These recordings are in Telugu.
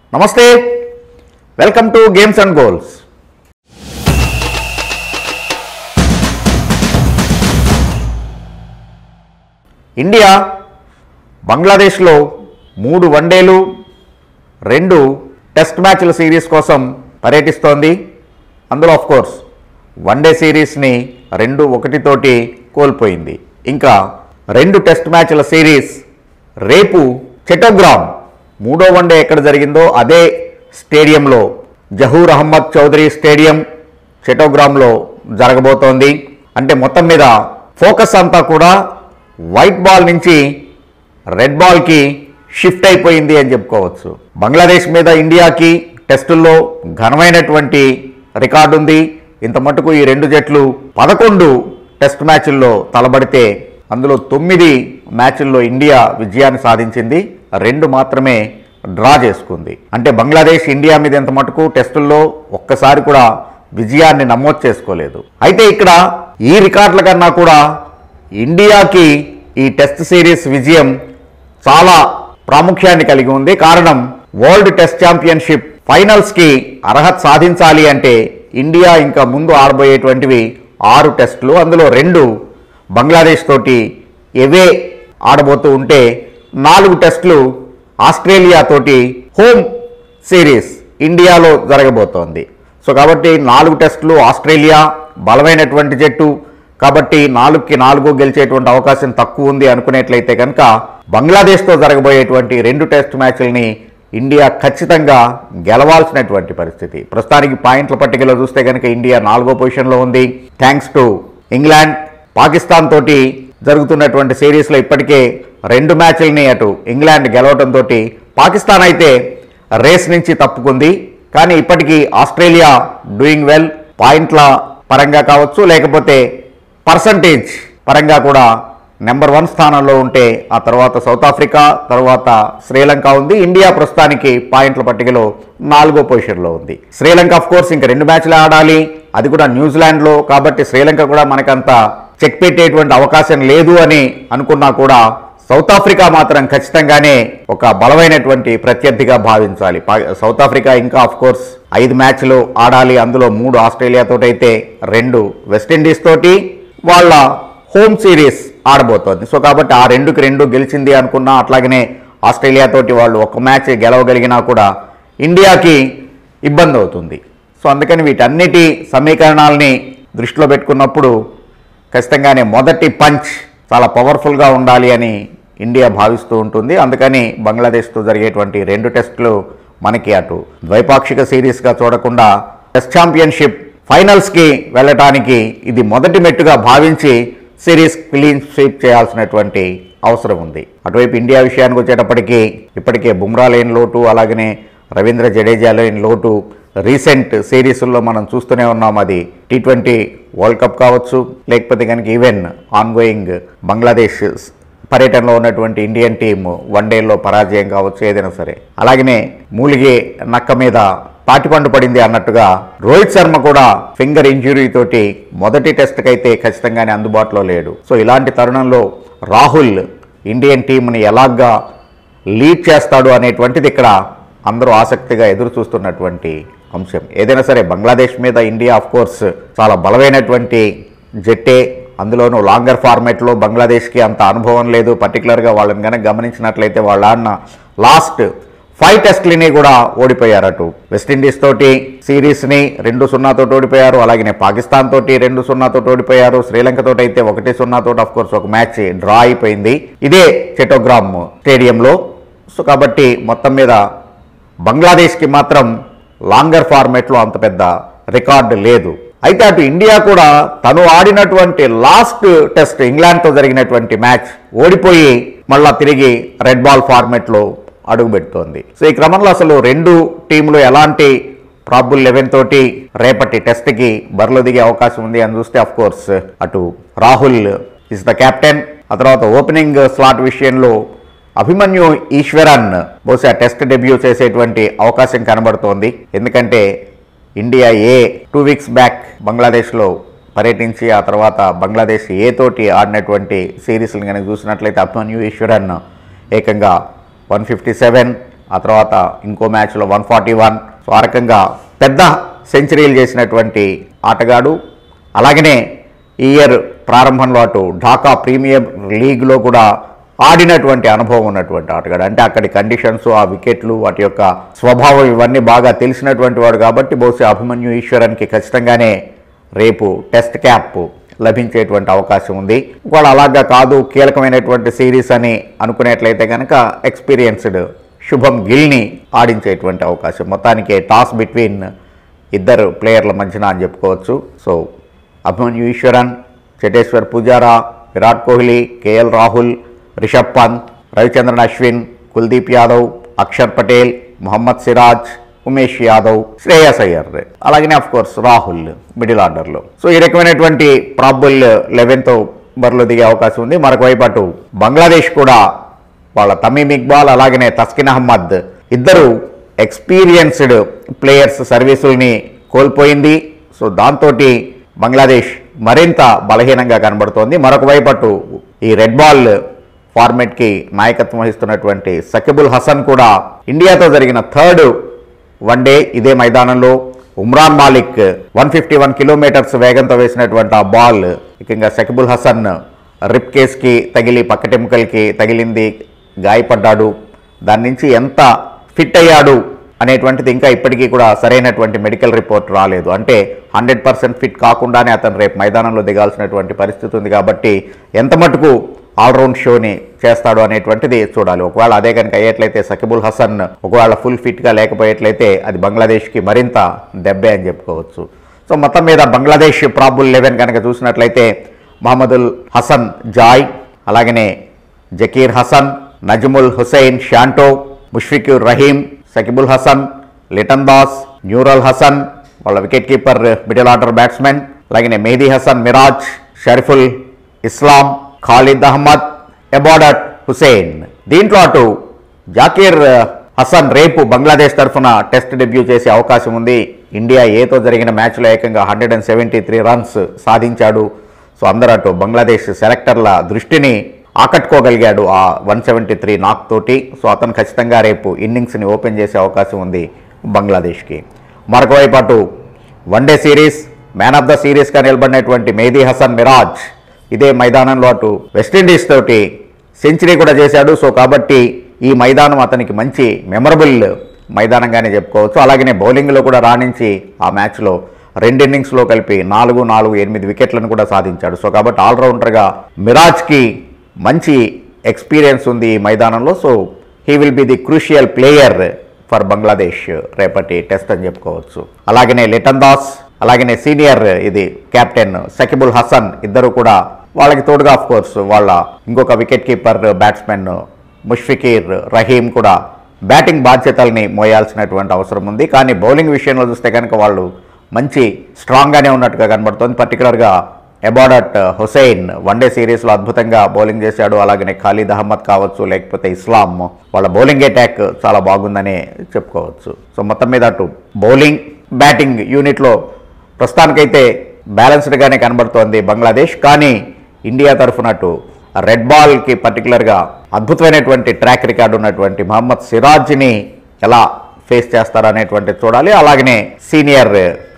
నమస్తే welcome to Games and Goals India బంగ్లాదేశ్లో మూడు వన్డేలు రెండు టెస్ట్ మ్యాచ్ల సిరీస్ కోసం పర్యటిస్తోంది అందులో ఆఫ్ కోర్స్ వన్డే సిరీస్ని రెండు ఒకటితోటి కోల్పోయింది ఇంకా రెండు టెస్ట్ మ్యాచ్ల సిరీస్ రేపు చటోగ్రామ్ మూడో వన్డే ఎక్కడ జరిగిందో అదే స్టేడియంలో జహూర్ అహ్మద్ చౌదరి స్టేడియం చటోగ్రామ్లో జరగబోతోంది అంటే మొత్తం మీద ఫోకస్ అంతా కూడా వైట్ బాల్ నుంచి రెడ్ బాల్కి షిఫ్ట్ అయిపోయింది అని చెప్పుకోవచ్చు బంగ్లాదేశ్ మీద ఇండియాకి టెస్టుల్లో ఘనమైనటువంటి రికార్డు ఉంది ఇంత మటుకు ఈ రెండు జట్లు పదకొండు టెస్ట్ మ్యాచ్ల్లో తలబడితే అందులో తొమ్మిది మ్యాచ్ల్లో ఇండియా విజయాన్ని సాధించింది రెండు మాత్రమే డ్రా చేసుకుంది అంటే బంగ్లాదేశ్ ఇండియా మీద ఎంత మటుకు టెస్టుల్లో ఒక్కసారి కూడా విజయాన్ని నమోదు చేసుకోలేదు అయితే ఇక్కడ ఈ రికార్డుల కన్నా కూడా ఇండియాకి ఈ టెస్ట్ సిరీస్ విజయం చాలా ప్రాముఖ్యాన్ని కలిగి ఉంది కారణం వరల్డ్ టెస్ట్ ఛాంపియన్షిప్ ఫైనల్స్ కి అర్హత సాధించాలి అంటే ఇండియా ఇంకా ముందు ఆడబోయేటువంటివి ఆరు టెస్టులు అందులో రెండు బంగ్లాదేశ్ తోటి ఎవే ఆడబోతూ ఉంటే నాలుగు టెస్టులు ఆస్ట్రేలియా తోటి హోమ్ సిరీస్ ఇండియాలో జరగబోతోంది సో కాబట్టి నాలుగు టెస్టులు ఆస్ట్రేలియా బలమైనటువంటి జట్టు కాబట్టి నాలుగుకి నాలుగు గెలిచేటువంటి అవకాశం తక్కువ ఉంది అనుకునేట్లయితే కనుక బంగ్లాదేశ్తో జరగబోయేటువంటి రెండు టెస్ట్ మ్యాచ్లని ఇండియా ఖచ్చితంగా గెలవాల్సినటువంటి పరిస్థితి ప్రస్తుతానికి పాయింట్ల పట్టికలో చూస్తే కనుక ఇండియా నాలుగో పొజిషన్లో ఉంది థ్యాంక్స్ టు ఇంగ్లాండ్ పాకిస్తాన్ తోటి జరుగుతున్నటువంటి సిరీస్లో ఇప్పటికే రెండు మ్యాచ్లని అటు ఇంగ్లాండ్ గెలవడంతో పాకిస్తాన్ అయితే రేస్ నుంచి తప్పుకుంది కానీ ఇప్పటికీ ఆస్ట్రేలియా డూయింగ్ వెల్ పాయింట్ల పరంగా కావచ్చు లేకపోతే పర్సంటేజ్ పరంగా కూడా నెంబర్ వన్ స్థానంలో ఉంటే ఆ తర్వాత సౌత్ ఆఫ్రికా తర్వాత శ్రీలంక ఉంది ఇండియా ప్రస్తుతానికి పాయింట్ల పట్టికలో నాలుగో పొజిషన్లో ఉంది శ్రీలంక ఆఫ్ కోర్స్ ఇంకా రెండు మ్యాచ్లు ఆడాలి అది కూడా న్యూజిలాండ్లో కాబట్టి శ్రీలంక కూడా మనకంత చెక్ పెట్టేటువంటి అవకాశం లేదు అని అనుకున్నా కూడా సౌత్ ఆఫ్రికా మాత్రం ఖచ్చితంగానే ఒక బలమైనటువంటి ప్రత్యర్థిగా భావించాలి పా- సౌత్ ఆఫ్రికా ఇంకా ఆఫ్ కోర్స్ ఐదు మ్యాచ్లు ఆడాలి అందులో మూడు ఆస్ట్రేలియాతో అయితే రెండు వెస్టిండీస్ తోటి వాళ్ళ హోమ్ సిరీస్ ఆడబోతోంది సో కాబట్టి ఆ రెండుకి రెండు గెలిచింది అనుకున్నా అట్లాగనే ఆస్ట్రేలియా తోటి వాళ్ళు ఒక మ్యాచ్ గెలవగలిగినా కూడా ఇండియాకి ఇబ్బంది అవుతుంది సో అందుకని వీటన్నిటి సమీకరణాలని దృష్టిలో పెట్టుకున్నప్పుడు ఖచ్చితంగానే మొదటి పంచ్ చాలా పవర్ఫుల్గా ఉండాలి అని ఇండియా భావిస్తూ ఉంటుంది అందుకని బంగ్లాదేశ్తో జరిగేటువంటి రెండు టెస్టులు మనకి అటు ద్వైపాక్షిక సిరీస్గా చూడకుండా టెస్ట్ ఛాంపియన్షిప్ ఫైనల్స్కి వెళ్ళటానికి ఇది మొదటి మెట్టుగా భావించి సిరీస్ క్లీన్ స్వీప్ చేయాల్సినటువంటి అవసరం ఉంది అటువైపు ఇండియా విషయానికి వచ్చేటప్పటికి ఇప్పటికే బుమ్రా లేని లోటు అలాగనే రవీంద్ర జడేజా లేని లోటు రీసెంట్ సిరీస్లో మనం చూస్తూనే ఉన్నాం అది టీ ట్వంటీ వరల్డ్ కప్ కావచ్చు లేకపోతే కనుక ఈవెన్ ఆన్గోయింగ్ బంగ్లాదేశ్ పర్యటనలో ఉన్నటువంటి ఇండియన్ టీం వన్డేలో పరాజయం కావచ్చు ఏదైనా సరే అలాగనే మూలిగే నక్క మీద తాటిపండు పడింది అన్నట్టుగా రోహిత్ శర్మ కూడా ఫింగర్ ఇంజురీ తోటి మొదటి టెస్ట్కి అయితే ఖచ్చితంగానే అందుబాటులో లేడు సో ఇలాంటి తరుణంలో రాహుల్ ఇండియన్ టీంని ఎలాగా లీడ్ చేస్తాడు అనేటువంటిది ఇక్కడ అందరూ ఆసక్తిగా ఎదురు చూస్తున్నటువంటి అంశం ఏదైనా సరే బంగ్లాదేశ్ మీద ఇండియా ఆఫ్ కోర్స్ చాలా బలమైనటువంటి జట్టే అందులోనూ లాంగర్ ఫార్మేట్లో బంగ్లాదేశ్కి అంత అనుభవం లేదు పర్టికులర్గా వాళ్ళని కనుక గమనించినట్లయితే వాళ్ళ ఆడిన లాస్ట్ ఫైవ్ టెస్ట్లని కూడా ఓడిపోయారు అటు వెస్టిండీస్ తోటి సిరీస్ని రెండు సున్నాతో ఓడిపోయారు అలాగే పాకిస్తాన్ తోటి రెండు సున్నాతో ఓడిపోయారు శ్రీలంక తోటి అయితే ఒకటి సున్నాతో ఆఫ్ కోర్స్ ఒక మ్యాచ్ డ్రా అయిపోయింది ఇదే చెటోగ్రామ్ స్టేడియంలో సో కాబట్టి మొత్తం మీద బంగ్లాదేశ్కి మాత్రం లాంగర్ ఫార్మేట్లో అంత పెద్ద రికార్డు లేదు అయితే అటు ఇండియా కూడా తను ఆడినటువంటి లాస్ట్ టెస్ట్ ఇంగ్లాండ్తో జరిగినటువంటి మ్యాచ్ ఓడిపోయి మళ్ళా తిరిగి రెడ్ బాల్ ఫార్మేట్లో అడుగుపెడుతోంది సో ఈ క్రమంలో అసలు రెండు టీంలు ఎలాంటి ప్రాబుల్ లెవెన్ తోటి రేపటి టెస్ట్కి బరిలో దిగే అవకాశం ఉంది అని చూస్తే అఫ్ కోర్స్ అటు రాహుల్ ఇస్ ద కెప్టెన్ ఆ తర్వాత ఓపెనింగ్ స్లాట్ విషయంలో అభిమన్యు ఈశ్వరన్ బహుశా టెస్ట్ డెబ్యూ చేసేటువంటి అవకాశం కనబడుతోంది ఎందుకంటే India A two weeks back బంగ్లాదేశ్లో పర్యటించి ఆ తర్వాత బంగ్లాదేశ్ ఏ తోటి ఆడినటువంటి సిరీస్ని కనుక చూసినట్లయితే అభిమన్యు ఈశ్వరన్ ఏకంగా వన్ ఫిఫ్టీ సెవెన్ ఆ తర్వాత ఇంకో మ్యాచ్లో వన్ ఫార్టీ వన్ సో ఆ రకంగా పెద్ద సెంచరీలు చేసినటువంటి ఆటగాడు అలాగనే ఈ ఇయర్ ప్రారంభంలో అటు ఢాకా ప్రీమియర్ లీగ్లో కూడా ఆడినటువంటి అనుభవం ఉన్నటువంటి ఆటగాడు అంటే అక్కడి కండిషన్స్ ఆ వికెట్లు వాటి యొక్క స్వభావం ఇవన్నీ బాగా తెలిసినటువంటి వాడు కాబట్టి బహుశా అభిమన్యు ఈశ్వరన్కి ఖచ్చితంగానే రేపు టెస్ట్ క్యాప్ లభించేటువంటి అవకాశం ఉంది ఒకవేళ అలాగా కాదు కీలకమైనటువంటి సిరీస్ అని అనుకునేట్లయితే కనుక ఎక్స్పీరియన్స్డ్ శుభం గిల్ని ఆడించేటువంటి అవకాశం మొత్తానికి టాస్ బిట్వీన్ ఇద్దరు ప్లేయర్ల మధ్యన అని చెప్పుకోవచ్చు సో అభిమన్యు ఈశ్వరన్ చటేశ్వర్ పుజారా విరాట్ కోహ్లీ కేఎల్ రాహుల్ రిషబ్ పంత్ రవిచంద్రన్ అశ్విన్ కుల్దీప్ యాదవ్ అక్షర్ పటేల్ మొహమ్మద్ సిరాజ్ ఉమేష్ యాదవ్ శ్రేయస్ అయ్యర్ అలాగనే ఆఫ్ కోర్స్ రాహుల్ మిడిల్ ఆర్డర్లో సో ఈ రకమైనటువంటి ప్రాబుల్ లెవెన్తో బరిలో దిగే అవకాశం ఉంది మరొక వైపు అటు బంగ్లాదేశ్ కూడా వాళ్ళ తమీమ్ ఇక్బాల్ అలాగనే తస్కిన్ అహ్మద్ ఇద్దరు ఎక్స్పీరియన్స్డ్ ప్లేయర్స్ సర్వీసుల్ని కోల్పోయింది సో దాంతో బంగ్లాదేశ్ మరింత బలహీనంగా కనబడుతోంది మరొక వైపు అటు ఈ రెడ్ బాల్ ఫార్మెట్కి నాయకత్వం వహిస్తున్నటువంటి సకిబుల్ హసన్ కూడా ఇండియాతో జరిగిన థర్డ్ వన్డే ఇదే మైదానంలో Umran Malik one fifty one kilometres వేగంతో వేసినటువంటి ఆ బాల్ ముఖ్యంగా సకిబుల్ హసన్ రిప్ కేస్కి తగిలి పక్కటెముకలకి తగిలింది గాయపడ్డాడు దాని నుంచి ఎంత ఫిట్ అయ్యాడు అనేటువంటిది ఇంకా ఇప్పటికీ కూడా సరైనటువంటి మెడికల్ రిపోర్ట్ రాలేదు అంటే హండ్రెడ్ పర్సెంట్ ఫిట్ కాకుండానే అతను రేపు మైదానంలో దిగాల్సినటువంటి పరిస్థితి ఉంది కాబట్టి ఎంత మటుకు ఆల్రౌండ్ షోని చేస్తాడు అనేటువంటిది చూడాలి ఒకవేళ అదే కనుక అయ్యేట్లయితే సకిబుల్ హసన్ ఒకవేళ ఫుల్ ఫిట్గా లేకపోయేట్లయితే అది బంగ్లాదేశ్కి మరింత దెబ్బే అని చెప్పుకోవచ్చు సో మొత్తం మీద బంగ్లాదేశ్ ప్రాబుల్ లెవెన్ కనుక చూసినట్లయితే మహమ్మదుల్ హసన్ జాయ్ అలాగనే జకీర్ హసన్ నజ్ముల్ హుసైన్ షాంటో ముష్ఫిక్యూర్ రహీం సకిబుల్ హసన్ లిటన్ దాస్ న్యూరల్ హసన్ వాళ్ళ wicket keeper middle order batsmen అలాగనే మెహదీ హసన్ మిరాజ్ షరీఫుల్ ఇస్లాం ఖాలిద్ అహ్మద్ ఎబాడట్ హుసేన్ దీంట్లో అటు జాకీర్ హసన్ రేపు బంగ్లాదేశ్ తరఫున టెస్ట్ డెబ్యూ చేసే అవకాశం ఉంది ఇండియా ఏతో జరిగిన మ్యాచ్లో ఏకంగా hundred and seventy three runs సాధించాడు సో అందరూ అటు బంగ్లాదేశ్ సెలెక్టర్ల దృష్టిని ఆకట్టుకోగలిగాడు ఆ వన్ సెవెంటీ త్రీ నాక్ తోటి సో అతను ఖచ్చితంగా రేపు ఇన్నింగ్స్ని ఓపెన్ చేసే అవకాశం ఉంది బంగ్లాదేశ్కి మరొక వైపు అటు one day series man of the సిరీస్గా నిలబడినటువంటి మెహదీ హసన్ మిరాజ్ ఇదే మైదానంలో అటు వెస్టిండీస్ తోటి సెంచరీ కూడా చేశాడు సో కాబట్టి ఈ మైదానం అతనికి మంచి మెమరబుల్ మైదానంగానే చెప్పుకోవచ్చు అలాగనే బౌలింగ్లో కూడా రాణించి ఆ మ్యాచ్లో రెండు ఇన్నింగ్స్లో కలిపి నాలుగు నాలుగు ఎనిమిది వికెట్లను కూడా సాధించాడు సో కాబట్టి ఆల్రౌండర్గా మిరాజ్కి మంచి ఎక్స్పీరియన్స్ ఉంది ఈ మైదానంలో so he will be the crucial player for Bangladesh రేపటి టెస్ట్ అని చెప్పుకోవచ్చు అలాగనే లిటన్ దాస్ అలాగనే సీనియర్ ఇది కెప్టెన్ సకిబుల్ హసన్ ఇద్దరు కూడా వాళ్ళకి తోడుగా ఆఫ్ కోర్స్ వాళ్ళ ఇంకొక wicket keeper batsmen Mushfiqur Rahim కూడా బ్యాటింగ్ బాధ్యతల్ని మోయాల్సినటువంటి అవసరం ఉంది కానీ బౌలింగ్ విషయంలో చూస్తే కనుక వాళ్ళు మంచి స్ట్రాంగ్గానే ఉన్నట్టుగా కనబడుతోంది పర్టికులర్గా ఎబాడట్ హుసైన్ వన్డే సిరీస్లో అద్భుతంగా బౌలింగ్ చేశాడు అలాగనే ఖాళీద్ అహ్మద్ కావచ్చు లేకపోతే ఇస్లాం వాళ్ళ బౌలింగ్ అటాక్ చాలా బాగుందని చెప్పుకోవచ్చు సో మొత్తం మీద అటు బౌలింగ్ బ్యాటింగ్ యూనిట్లో ప్రస్తుతానికైతే బ్యాలెన్స్డ్గానే కనబడుతోంది బంగ్లాదేశ్ కానీ ఇండియా తరఫున అటు రెడ్ బాల్కి పర్టికులర్గా అద్భుతమైనటువంటి ట్రాక్ రికార్డు ఉన్నటువంటి మహమ్మద్ సిరాజ్ని ఎలా ఫేస్ చేస్తారనేటువంటి చూడాలి అలాగనే senior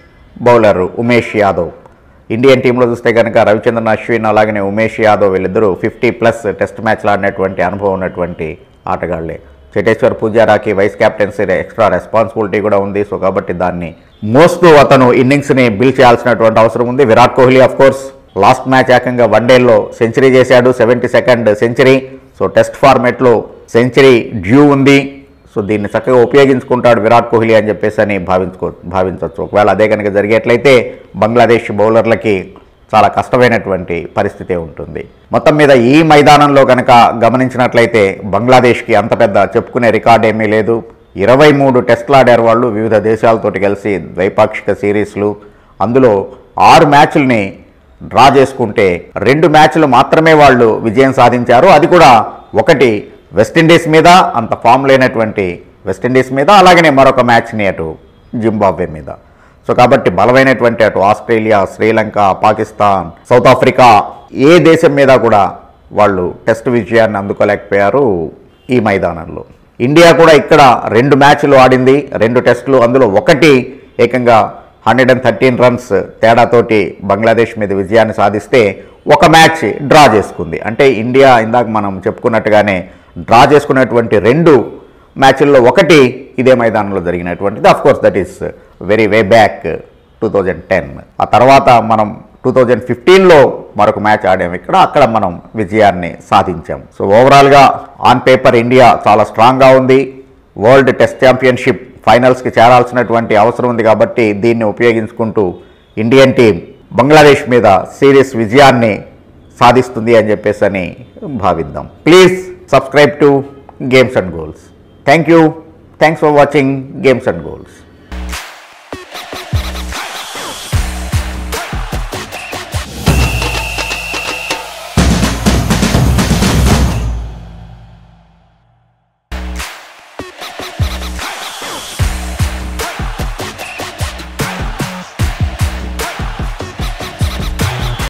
bowler Umesh Yadav Indian టీంలో చూస్తే కనుక రవిచంద్రన్ అశ్విన్ అలాగనే ఉమేష్ యాదవ్ వీళ్ళిద్దరూ ఫిఫ్టీ ప్లస్ టెస్ట్ మ్యాచ్లు ఆడినటువంటి అనుభవం ఉన్నటువంటి ఆటగాళ్లే చటేశ్వర్ పూజారాకి వైస్ కెప్టెన్సీ ఎక్స్ట్రా రెస్పాన్సిబిలిటీ కూడా ఉంది సో కాబట్టి దాన్ని మోస్తూ అతను ఇన్నింగ్స్ని బిల్డ్ చేయాల్సినటువంటి అవసరం ఉంది Virat Kohli of course last match ఏకంగా వన్డేలో సెంచరీ చేశాడు seventy second century so test ఫార్మేట్లో సెంచరీ డ్యూ ఉంది సో దీన్ని చక్కగా ఉపయోగించుకుంటాడు విరాట్ కోహ్లీ అని చెప్పేసి అని భావించుకో భావించవచ్చు ఒకవేళ అదే కనుక జరిగేట్లయితే బంగ్లాదేశ్ బౌలర్లకి చాలా కష్టమైనటువంటి పరిస్థితి ఉంటుంది మొత్తం మీద ఈ మైదానంలో కనుక గమనించినట్లయితే బంగ్లాదేశ్కి అంత పెద్ద చెప్పుకునే రికార్డ్ ఏమీ లేదు ఇరవై మూడు టెస్టులు ఆడారు వాళ్ళు వివిధ దేశాలతోటి కలిసి ద్వైపాక్షిక సిరీస్లు అందులో ఆరు మ్యాచ్ల్ని డ్రా చేసుకుంటే రెండు మ్యాచ్లు మాత్రమే వాళ్ళు విజయం సాధించారు అది కూడా ఒకటి వెస్టిండీస్ మీద అంత ఫామ్ లేనటువంటి వెస్టిండీస్ మీద అలాగనే మరొక మ్యాచ్ని అటు జింబాబ్వే మీద సో కాబట్టి బలమైనటువంటి అటు Australia Sri Lanka Pakistan South Africa ఏ దేశం మీద కూడా వాళ్ళు టెస్ట్ విజయాన్ని అందుకోలేకపోయారు ఈ మైదానంలో ఇండియా కూడా ఇక్కడ రెండు మ్యాచ్లు ఆడింది రెండు టెస్టులు అందులో ఒకటి ఏకంగా హండ్రెడ్ అండ్ థర్టీన్ రన్స్ తేడాతోటి బంగ్లాదేశ్ మీద విజయాన్ని సాధిస్తే ఒక మ్యాచ్ డ్రా చేసుకుంది అంటే ఇండియా ఇందాక మనం చెప్పుకున్నట్టుగానే డ్రా చేసుకున్నటువంటి రెండు మ్యాచ్ల్లో ఒకటి ఇదే మైదానంలో జరిగినటువంటిది of course that is very way back two thousand ten ఆ తర్వాత మనం టూ థౌజండ్ ఫిఫ్టీన్లో మరొక మ్యాచ్ ఆడాము ఇక్కడ అక్కడ మనం విజయాన్ని సాధించాం సో ఓవరాల్గా ఆన్ పేపర్ ఇండియా చాలా స్ట్రాంగ్గా ఉంది వరల్డ్ టెస్ట్ ఛాంపియన్షిప్ ఫైనల్స్కి చేరాల్సినటువంటి అవసరం ఉంది కాబట్టి దీన్ని ఉపయోగించుకుంటూ ఇండియన్ టీం బంగ్లాదేశ్ మీద సీరియస్ విజయాన్ని సాధిస్తుంది అని చెప్పేసి అని భావిద్దాం please subscribe to Games and Goals thank you thanks for watching Games and goals